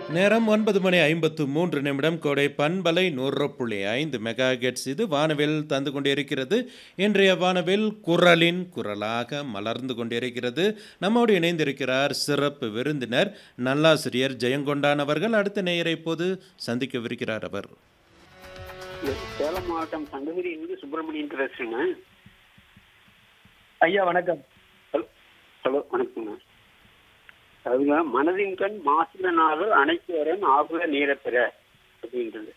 நேரம் ஒன்பது மணி ஐம்பத்து மூன்று நிமிடம் கோடை பண்பலை நூறு புள்ளி ஐந்து மெகா கெட்ஸ் இது வானவில் தந்து கொண்டிருக்கிறது இன்றைய வானவில் குரலின் குரலாக மலர்ந்து கொண்டிருக்கிறது நம்மோடு இணைந்திருக்கிறார் சிறப்பு விருந்தினர் நல்லாசிரியர் ஜெயங்கொண்டான் அவர்கள் அடுத்த நேயரை இப்போது சந்திக்கவிருக்கிறார் அவர் சேலம் மாவட்டம் சங்ககிரியிலிருந்து சுப்பிரமணியன் பேசுறேங்க ஐயா வணக்கம் ஹலோ ஹலோ வணக்கங்க அதுங்க மனதின் கண் மாசில நாள் அனைத்து வரன் ஆகுல நீரப்பிற அப்படின்றது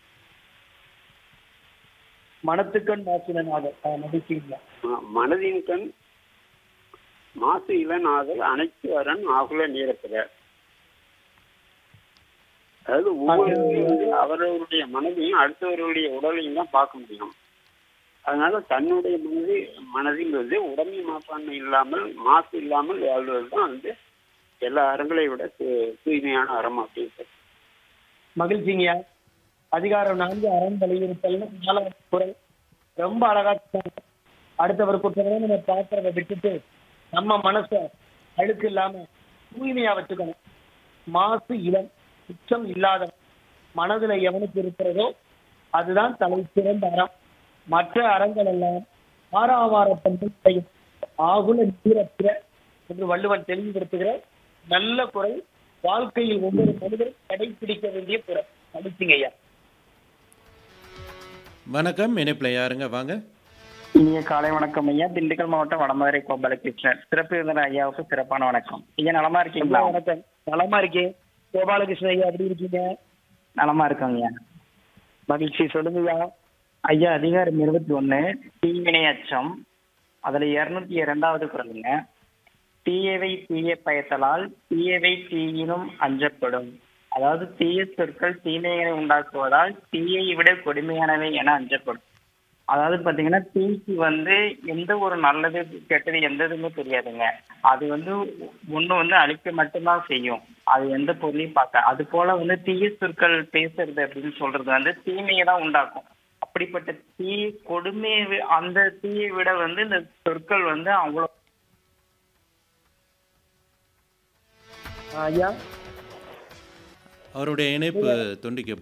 மனத்துக்கண் மாசினநாதர் நடிச்சீங்களா ஆ, மனதின் கண் மாசு இளநாதல் அனைத்து வரன் ஆகுல நீரப்பிற அதாவது ஒவ்வொருவரும் வந்து அவரவருடைய மனதையும் அடுத்தவர்களுடைய உடலையும் தான் பார்க்க முடியும் அதனால தன்னுடைய மனது மனதில் வந்து உடமை மாப்பான்மை இல்லாமல் மாசு இல்லாமல் வாழ்வது தான் வந்து எல்லா அறங்களை விட தூ- தூய்மையான அறம் அப்படின்னு மகிழ்ச்சிங்கய்யா அதிகாரம் நான்கு அறம் வலியுறுத்தல்னு நாலாவது குரல் ரொம்ப அழகா சொன்னாங்க. அடுத்தவர் குற்றங்களை நம்ம பாக்குறத விட்டுட்டு நம்ம மனச அழுக்கு இல்லாம தூய்மையா வச்சுக்கணும் மாசு இளம் குற்றம் இல்லாத மனதுல எவனுக்கு இருக்கிறதோ அதுதான் தலை சிறந்த அறம் மற்ற அறங்கள் எல்லாம் ஆறாவாரத்தன்மை ஆகுல நீரப்பிற என்று வள்ளுவன் தெளிவுபடுத்துகிற நல்ல குரல் வாழ்க்கையில் ஒவ்வொரு மனிதரும் கடைபிடிக்க வேண்டிய குரல் மகிழ்ச்சிங்க ஐயா வணக்கம் இணைப்பில் யாருங்க வாங்க இனிய காலை வணக்கம் ஐயா திண்டுக்கல் மாவட்டம் வடமதுரை கோபாலகிருஷ்ணன் சிறப்பு விருந்தினர் ஐயாவுக்கு சிறப்பான வணக்கம் ஐயா நலமா இருக்கீங்களா ஐயா, வணக்கம் நலமா இருக்கேன் கோபாலகிருஷ்ணன் ஐயா எப்படி இருக்கீங்க நலமா இருக்கோங்க ஐயா மகிழ்ச்சி சொல்லுங்க ஐயா ஐயா அதிகாரம் இருபத்தி ஒண்ணு தீவினை அச்சம் அதுல இருநூத்தி இரண்டாவது குரலுங்க தீயவை தீய பயத்தலால் தீயவை தீயினும் அஞ்சப்படும் அதாவது தீய சொற்கள் தீமைகளை உண்டாக்குவதால் தீயை விட கொடுமையானவை என அஞ்சப்படும் அதாவது பாத்தீங்கன்னா தீக்கு வந்து எந்த ஒரு நல்லது கெட்டது எந்த இதுவுமே தெரியாதுங்க அது வந்து ஒண்ணு வந்து அழிக்க மட்டும்தான் செய்யும் அது எந்த பொருளையும் பார்க்க அது போல வந்து தீய சொற்கள் பேசுறது அப்படின்னு சொல்றது வந்து தீமையை தான் உண்டாக்கும் அப்படிப்பட்ட தீ கொடுமையை வி- அந்த தீயை விட வந்து இந்த சொற்கள் வந்து அவ்வளோ ஐயா அவருடைய இணைப்பு துண்டிக்க